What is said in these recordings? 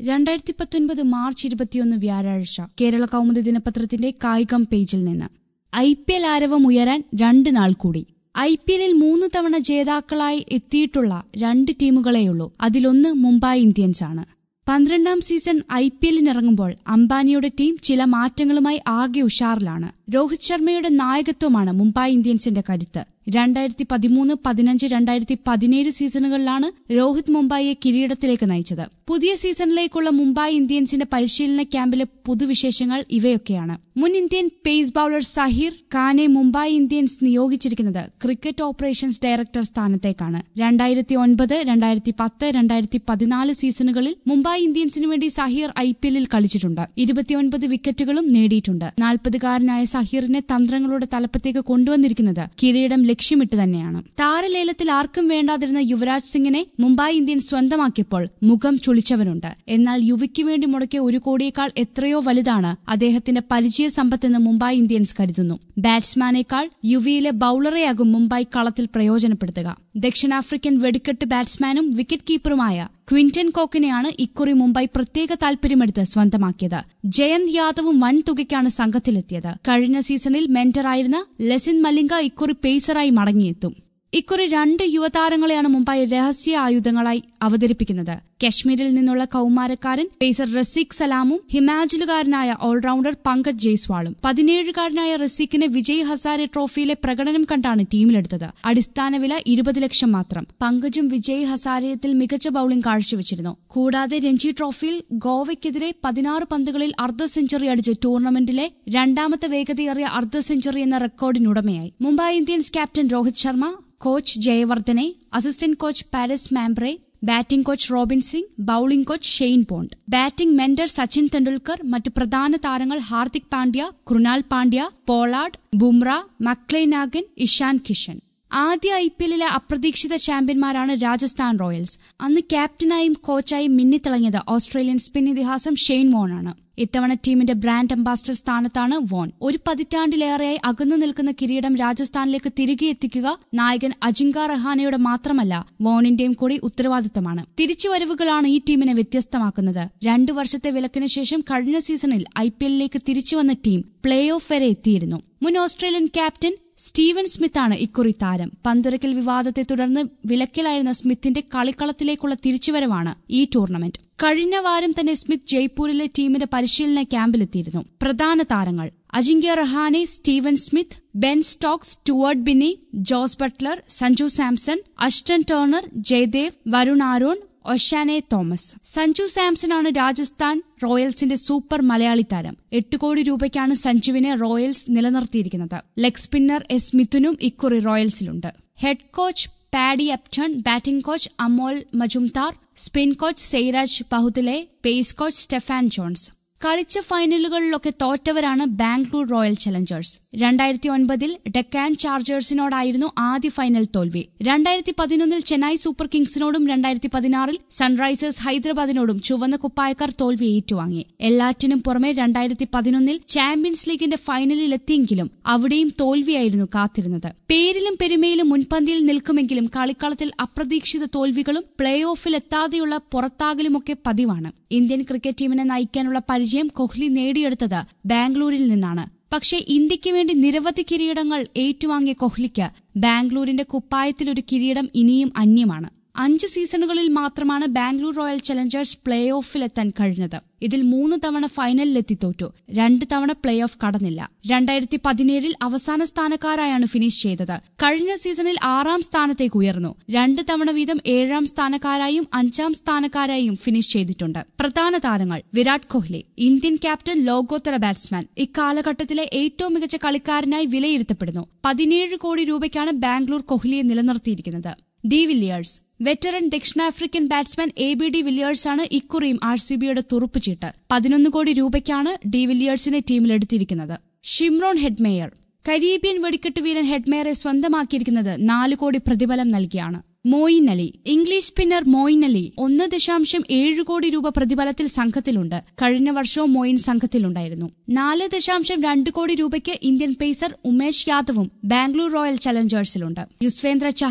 രണ്ടായിരത്തി പത്തൊൻപത് മാർച്ച് ഇരുപത്തിയൊന്ന് വ്യാഴാഴ്ച കേരള കൗമുദി ദിനപത്രത്തിന്റെ കായികം പേജിൽ നിന്ന് ഐ പി എൽ ആരവം ഉയരാൻ രണ്ട് നാൾ കൂടി ഐ പി എല്ലിൽ മൂന്ന് തവണ ജേതാക്കളായി എത്തിയിട്ടുള്ള രണ്ട് ടീമുകളെയുള്ളൂ അതിലൊന്ന് മുംബൈ ഇന്ത്യൻസ് ആണ് പന്ത്രണ്ടാം സീസൺ ഐ പി എല്ലിനിറങ്ങുമ്പോൾ അംബാനിയുടെ ടീം ചില മാറ്റങ്ങളുമായി ആകെ ഉഷാറിലാണ് രോഹിത് ശർമ്മയുടെ നായകത്വമാണ് മുംബൈ ഇന്ത്യൻസിന്റെ കരുത്ത് രണ്ടായിരത്തി പതിമൂന്ന് പതിനഞ്ച് രണ്ടായിരത്തി പതിനേഴ് സീസണുകളിലാണ് രോഹിത് മുംബൈയെ കിരീടത്തിലേക്ക് നയിച്ചത് പുതിയ സീസണിലേക്കുള്ള മുംബൈ ഇന്ത്യൻസിന്റെ പരിശീലന ക്യാമ്പിലെ പുതുവിശേഷങ്ങൾ ഇവയൊക്കെയാണ് മുൻ ഇന്ത്യൻ പേസ് ബൌളർ സഹീർ ഖാനെ മുംബൈ ഇന്ത്യൻസ് നിയോഗിച്ചിരിക്കുന്നത് ക്രിക്കറ്റ് ഓപ്പറേഷൻസ് ഡയറക്ടർ സ്ഥാനത്തേക്കാണ് രണ്ടായിരത്തി ഒൻപത് രണ്ടായിരത്തി പത്ത് രണ്ടായിരത്തി പതിനാല് സീസണുകളിൽ മുംബൈ ഇന്ത്യൻസിനു വേണ്ടി സഹീർ ഐ പി എല്ലിൽ കളിച്ചിട്ടുണ്ട് ഇരുപത്തിയൊൻപത് വിക്കറ്റുകളും നേടിയിട്ടുണ്ട് നാൽപ്പതുകാരനായ സഹീറിനെ തന്ത്രങ്ങളുടെ തലപ്പത്തേക്ക് കൊണ്ടുവന്നിരിക്കുന്നത് കിരീടം ലക്ഷ്യമിട്ട് തന്നെയാണ് താരലേലത്തിൽ ആർക്കും വേണ്ടാതിരുന്ന യുവരാജ് സിംഗിനെ മുംബൈ ഇന്ത്യൻസ് സ്വന്തമാക്കിയപ്പോൾ മുഖം ചുളിച്ചവരുണ്ട് എന്നാൽ യുവിക്ക് വേണ്ടി മുടക്കിയ ഒരു കോടിയേക്കാൾ എത്രയോ വലുതാണ് അദ്ദേഹത്തിന്റെ പരിചയ സമ്പത്തെന്ന് മുംബൈ ഇന്ത്യൻസ് കരുതുന്നു ബാറ്റ്സ്മാനേക്കാൾ യുവിയിലെ ബൌളറെയാകും മുംബൈ കളത്തിൽ പ്രയോജനപ്പെടുത്തുക ദക്ഷിണാഫ്രിക്കൻ വെടിക്കെട്ട് ബാറ്റ്സ്മാനും വിക്കറ്റ് കീപ്പറുമായ ക്വിന്റൻ കോക്കിനെയാണ് ഇക്കുറി മുംബൈ പ്രത്യേക താൽപര്യമെടുത്ത് സ്വന്തമാക്കിയത് ജയന്ത് യാദവും വൻ തുകയ്ക്കാണ് സംഘത്തിലെത്തിയത് കഴിഞ്ഞ സീസണിൽ മെന്ററായിരുന്ന ലെസിൻ മലിംഗ ഇക്കുറി പേസറായി മടങ്ങിയെത്തും ഇക്കുറി രണ്ട് യുവതാരങ്ങളെയാണ് മുംബൈ രഹസ്യ ആയുധങ്ങളായി അവതരിപ്പിക്കുന്നത് കശ്മീരിൽ നിന്നുള്ള കൌമാരക്കാരൻ പേസർ റസീഖ് സലാമും ഹിമാചലുകാരനായ ഓൾറൌണ്ടർ പങ്കജ് ജയ്സ്വാളും പതിനേഴുകാരനായ റസീഖിനെ വിജയ് ഹസാരെ ട്രോഫിയിലെ പ്രകടനം കണ്ടാണ് ടീമിലെടുത്തത് അടിസ്ഥാന വില ഇരുപത് ലക്ഷം മാത്രം പങ്കജും വിജയ് ഹസാരയത്തിൽ മികച്ച ബൌളിംഗ് കാഴ്ചവെച്ചിരുന്നു കൂടാതെ രഞ്ജി ട്രോഫിയിൽ ഗോവയ്ക്കെതിരെ പതിനാറ് പന്തുകളിൽ അർദ്ധ സെഞ്ചുറി അടിച്ച് ടൂർണമെന്റിലെ രണ്ടാമത്തെ വേഗതയേറിയ അർദ്ധ സെഞ്ചുറി എന്ന റെക്കോർഡിനുടമയായി Mumbai Indians captain Rohit Sharma coach Jayawardene assistant coach Paras Mhambrey batting coach Robin Singh bowling coach Shane Bond batting mentor Sachin Tendulkar മറ്റ് പ്രധാന താരങ്ങൾ ഹാർദിക് പാണ്ഡ്യ കൃണാൽ പാണ്ഡ്യ പോളാർഡ് ബുംറ മക്ലെനാഗൻ ഇഷാൻ കിഷൻ ആദ്യ ഐ പി എല്ലിലെ അപ്രതീക്ഷിത ചാമ്പ്യന്മാരാണ് രാജസ്ഥാൻ റോയൽസ് അന്ന് ക്യാപ്റ്റനായും കോച്ചായും മിന്നിത്തിളങ്ങിയത് ഓസ്ട്രേലിയൻ സ്പിൻ ഇതിഹാസം ഷെയ്ൻ വോണാണ് ഇത്തവണ ടീമിന്റെ ബ്രാൻഡ് അംബാസിഡർ സ്ഥാനത്താണ് വോൺ ഒരു പതിറ്റാണ്ടിലേറെയായി അകന്നു നിൽക്കുന്ന കിരീടം രാജസ്ഥാനിലേക്ക് തിരികെ എത്തിക്കുക നായകൻ അജിങ്ക റഹാനയുടെ മാത്രമല്ല വോണിന്റെയും കൂടി ഉത്തരവാദിത്തമാണ് തിരിച്ചുവരവുകളാണ് ഈ ടീമിനെ വ്യത്യസ്തമാക്കുന്നത് രണ്ടു വർഷത്തെ വിലക്കിന് ശേഷം കഴിഞ്ഞ സീസണിൽ ഐ പി എല്ലിലേക്ക് തിരിച്ചുവന്ന ടീം പ്ലേ ഓഫ് വരെ എത്തിയിരുന്നു മുൻ ഓസ്ട്രേലിയൻ ക്യാപ്റ്റൻ സ്റ്റീവൻ സ്മിത്താണ് ഇക്കുറി താരം പന്തുരക്കൽ വിവാദത്തെ തുടർന്ന് വിലക്കിലായിരുന്ന സ്മിത്തിന്റെ കളിക്കളത്തിലേക്കുള്ള തിരിച്ചുവരവാണ് ഈ ടൂർണമെന്റ് കഴിഞ്ഞ വാരം തന്നെ സ്മിത്ത് ജയ്പൂരിലെ ടീമിന്റെ പരിശീലന ക്യാമ്പിലെത്തിയിരുന്നു പ്രധാന താരങ്ങൾ Ajinkya Rahane Steven Smith Ben Stokes Stuart Binny Jos Buttler Sanju Samson Ashton Turner Jaydev Varun Aaron Oshane Thomas Sanju സാംസണാണ് രാജസ്ഥാൻ റോയൽസിന്റെ സൂപ്പർ മലയാളി താരം എട്ട് കോടി രൂപയ്ക്കാണ് സഞ്ജുവിനെ റോയൽസ് നിലനിർത്തിയിരിക്കുന്നത് ലെഗ് സ്പിന്നർ എസ് മിഥുനും ഇക്കുറി റോയൽസിലുണ്ട് head coach Paddy Upton batting coach Amol Muzumdar spin coach Sairaj ബഹുദിലെ പേസ് കോച്ച് സ്റ്റെഫാൻ ജോൺസ് കളിച്ച ഫൈനലുകളിലൊക്കെ തോറ്റവരാണ് ബാംഗ്ലൂർ റോയൽ ചലഞ്ചേഴ്സ് രണ്ടായിരത്തി ഒൻപതിൽ ഡെക്കാൻ ചാർജേഴ്സിനോടായിരുന്നു ആദ്യ ഫൈനൽ തോൽവി രണ്ടായിരത്തി പതിനൊന്നിൽ ചെന്നൈ സൂപ്പർ കിങ്സിനോടും രണ്ടായിരത്തി പതിനാറിൽ സൺറൈസേഴ്സ് ഹൈദരാബാദിനോടും ചുവന്ന കുപ്പായക്കാർ തോൽവി ഏറ്റുവാങ്ങി എല്ലാറ്റിനും പുറമെ രണ്ടായിരത്തി പതിനൊന്നിൽ ചാമ്പ്യൻസ് ലീഗിന്റെ ഫൈനലിലെത്തിയെങ്കിലും അവിടെയും തോൽവിയായിരുന്നു കാത്തിരുന്നത് പേരിലും പെരുമയിലും മുൻപന്തിയിൽ നിൽക്കുമെങ്കിലും കളിക്കളത്തിൽ അപ്രതീക്ഷിത തോൽവികളും പ്ലേ ഓഫിൽ എത്താതെയുള്ള പുറത്താകലുമൊക്കെ പതിവാണ് ഇന്ത്യൻ ക്രിക്കറ്റ് ടീമിനെ നയിക്കാനുള്ള പരിചയം കോഹ്ലി നേടിയെടുത്തത് ബാംഗ്ലൂരിൽ നിന്നാണ് പക്ഷേ ഇന്ത്യയ്ക്ക് വേണ്ടി നിരവധി കിരീടങ്ങൾ ഏറ്റുവാങ്ങിയ കോഹ്ലിക്ക് ബാംഗ്ലൂരിന്റെ കുപ്പായത്തിൽ ഒരു കിരീടം ഇനിയും അന്യമാണ് അഞ്ച് സീസണുകളിൽ മാത്രമാണ് ബാംഗ്ലൂർ റോയൽ ചലഞ്ചേഴ്സ് പ്ലേ ഓഫിലെത്താൻ കഴിഞ്ഞത് ഇതിൽ മൂന്ന് തവണ ഫൈനലിലെത്തി തോറ്റു രണ്ട് തവണ പ്ലേ ഓഫ് കടന്നില്ല രണ്ടായിരത്തി പതിനേഴിൽ അവസാന സ്ഥാനക്കാരായാണ് ഫിനിഷ് ചെയ്തത് കഴിഞ്ഞ സീസണിൽ ആറാം സ്ഥാനത്തേക്ക് ഉയർന്നു രണ്ട് തവണ വീതം ഏഴാം സ്ഥാനക്കാരായും അഞ്ചാം സ്ഥാനക്കാരായും ഫിനിഷ് ചെയ്തിട്ടുണ്ട് പ്രധാന താരങ്ങൾ വിരാട് കോഹ്ലി ഇന്ത്യൻ ക്യാപ്റ്റൻ ലോകോത്തര ബാറ്റ്സ്മാൻ ഇക്കാലഘട്ടത്തിലെ ഏറ്റവും മികച്ച കളിക്കാരനായി വിലയിരുത്തപ്പെടുന്നു പതിനേഴ് കോടി രൂപയ്ക്കാണ് ബാംഗ്ലൂർ കോഹ്ലിയെ നിലനിർത്തിയിരിക്കുന്നത് ഡി വില്ലിയേഴ്സ് വെറ്ററൻ ദക്ഷിണാഫ്രിക്കൻ ബാറ്റ്സ്മാൻ എ ബി ഡി വില്ലിയേഴ്സാണ് ഇക്കുറിയും ആർ സി ബിയുടെ തുറുപ്പുചീട്ട് പതിനൊന്ന് കോടി രൂപയ്ക്കാണ് ഡി വില്ലിയേഴ്സിനെ ടീമിലെടുത്തിരിക്കുന്നത് ഷിംറോൺ ഹെഡ്മേയർ കരീബിയൻ വെടിക്കെട്ട് വീരൻ ഹെഡ്മേയറെ സ്വന്തമാക്കിയിരിക്കുന്നത് നാല് കോടി പ്രതിഫലം നൽകിയാണ് Moeen Ali English spinner Moeen Ali ഒന്ന് ദശാംശം ഏഴ് കോടി രൂപ പ്രതിഫലത്തിൽ സംഘത്തിലുണ്ട് കഴിഞ്ഞ വർഷവും മോയിൻ സംഘത്തിലുണ്ടായിരുന്നു നാല് ദശാംശം രണ്ട് കോടി രൂപയ്ക്ക് ഇന്ത്യൻ പേസർ ഉമേഷ് യാദവും ബാംഗ്ലൂർ റോയൽ ചലഞ്ചേഴ്സിലുണ്ട് Yuzvendra Chahal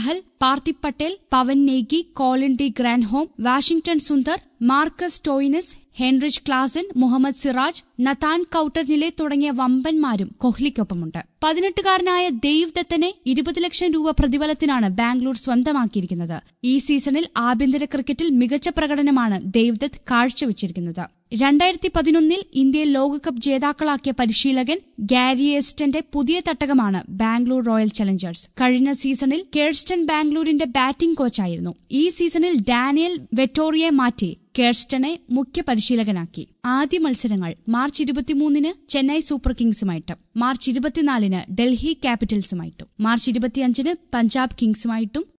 Parthiv Patel Pawan Negi Colin de Grandhomme Washington Sundar Marcus Stoinis Heinrich Klaasen Mohammed Siraj Nathan കൌട്ടർനിലെ തുടങ്ങിയ വമ്പന്മാരും കോഹ്ലിക്കൊപ്പമുണ്ട് പതിനെട്ടുകാരനായ ദേവ് ദത്തനെ ഇരുപത് ലക്ഷം രൂപ പ്രതിഫലത്തിനാണ് ബാംഗ്ലൂർ സ്വന്തമാക്കിയിരിക്കുന്നത് ഈ സീസണിൽ ആഭ്യന്തര ക്രിക്കറ്റിൽ മികച്ച പ്രകടനമാണ് ദേവ് ദത്ത് കാഴ്ചവെച്ചിരിക്കുന്നത് രണ്ടായിരത്തി പതിനൊന്നിൽ ഇന്ത്യയെ ലോകകപ്പ് ജേതാക്കളാക്കിയ പരിശീലകൻ ഗാരി എസ്റ്റന്റെ പുതിയ തട്ടകമാണ് ബാംഗ്ലൂർ റോയൽ ചലഞ്ചേഴ്സ് കഴിഞ്ഞ സീസണിൽ കേഴ്സ്റ്റൺ ബാംഗ്ലൂരിന്റെ ബാറ്റിംഗ് കോച്ചായിരുന്നു ഈ സീസണിൽ ഡാനിയൽ വെറ്റോറിയെ മാറ്റി കേഴ്സ്റ്റനെ മുഖ്യ പരിശീലകനാക്കി ആദ്യ മത്സരങ്ങൾ മാർച്ച് ഇരുപത്തിമൂന്നിന് ചെന്നൈ സൂപ്പർ കിങ്സുമായിട്ടും മാർച്ച് ഇരുപത്തിനാലിന് ഡൽഹി ക്യാപിറ്റൽസുമായിട്ടും മാർച്ച് ഇരുപത്തിയഞ്ചിന് പഞ്ചാബ് കിങ്സുമായിട്ടും